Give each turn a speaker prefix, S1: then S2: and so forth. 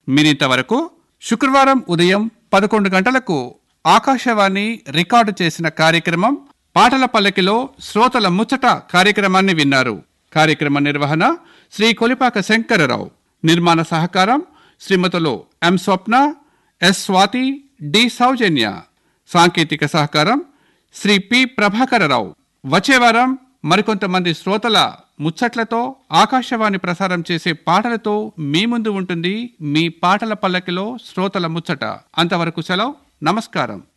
S1: మీరింతవరకు శుక్రవారం ఉదయం పదకొండు గంటలకు ఆకాశవాణి రికార్డు చేసిన కార్యక్రమం పాటల పల్లకిలో శ్రోతల ముచ్చట కార్యక్రమాన్ని విన్నారు కార్యక్రమ నిర్వహణ శ్రీ కొలిపాక శంకరరావు నిర్మాణ సహకారం శ్రీమతులు M Swapna S Swathi D Soujanya సాంకేతిక సహకారం శ్రీ పి ప్రభాకరరావు వచ్చే వారం మరికొంతమంది శ్రోతల ముచ్చట్లతో ఆకాశవాణి ప్రసారం చేసే పాటలతో మీ ముందు ఉంటుంది మీ పాటల పల్లకిలో శ్రోతల ముచ్చట అంతవరకు సెలవు నమస్కారం